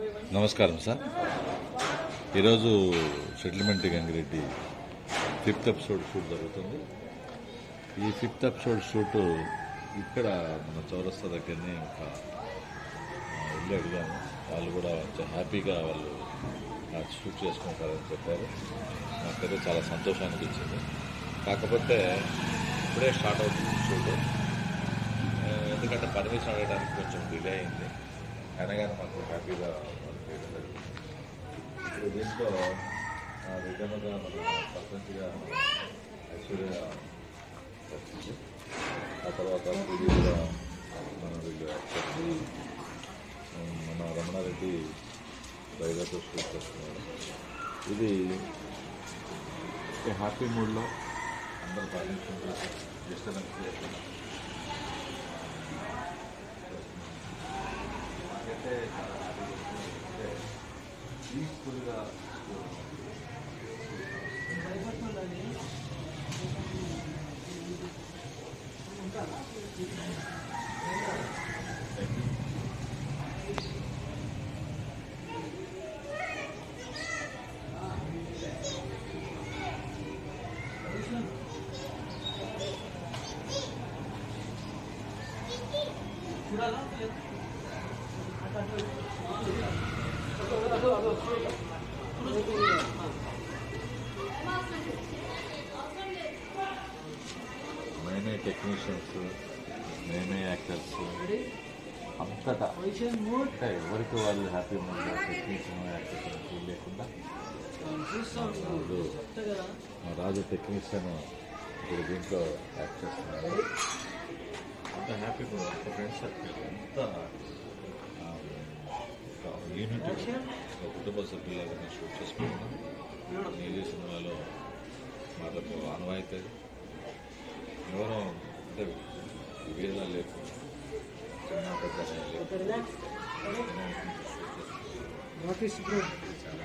నమస్కారం సార్ ఈరోజు settlement Gangireddy fifth episode shoot జరుగుతుంది ఈ ఫిఫ్త్ ఎపిసోడ్ షూట్ ఇక్కడ మన చౌరస్తా దగ్గరనే ఇంకా ఆ, ఇల్లు అడిగాము వాళ్ళు కూడా కొంచెం హ్యాపీగా వాళ్ళు ఆ షూట్ చేసుకుంటారని చెప్పారు నాకైతే చాలా సంతోషం అనిపించింది కాకపోతే ఇప్పుడే స్టార్ట్ అవుతుంది షూట్ ఆ, ఎందుకంటే పర్మిషన్ అడగడానికి కొంచెం డిలే అయింది అయినా కానీ మాకు హ్యాపీగా వర్క్ చేయడం జరిగింది. ఇప్పుడు దీంట్లో ఆ, విధముగా మన సర్పంచ్గా ఐశ్వర్య వచ్చింది ఆ తర్వాత సుధీర్గా మన వీళ్ళు వచ్చి మన రమణారెడ్డి రైతులతో షూట్ చేస్తున్నారు ఇది హ్యాపీ మూడ్లో అందరూ పర్మిషన్ డిస్టర్బెన్స్ లేకుండా నాకైతే చాలా హ్యాపీగా ఉంది. అంటే పీస్ఫుల్గా మేమే టెక్నీషియన్స్ మేమే యాక్టర్స్ అంతటా అంటే ఎవరికి వాళ్ళు హ్యాపీ మూడ్లో టెక్నీషియన్ యాక్టర్స్ లేకుండా ఇప్పుడు మా రాజు టెక్నీషియన్ ఇప్పుడు దీంట్లో యాక్ట్ చేస్తున్నారు అంత హ్యాపీ అంత ఫ్రెండ్స్ ఎంత యూనిట్ కుటుంబ సభ్యులాగా నేను షూట్ చేసుకుంటున్నాను నీలి సినిమాలో మాటకు ఆనవాయితీ ఎవరో అంటే విభేదాలు లేకుండా చిన్న పెద్ద అని లేకుండా చాలా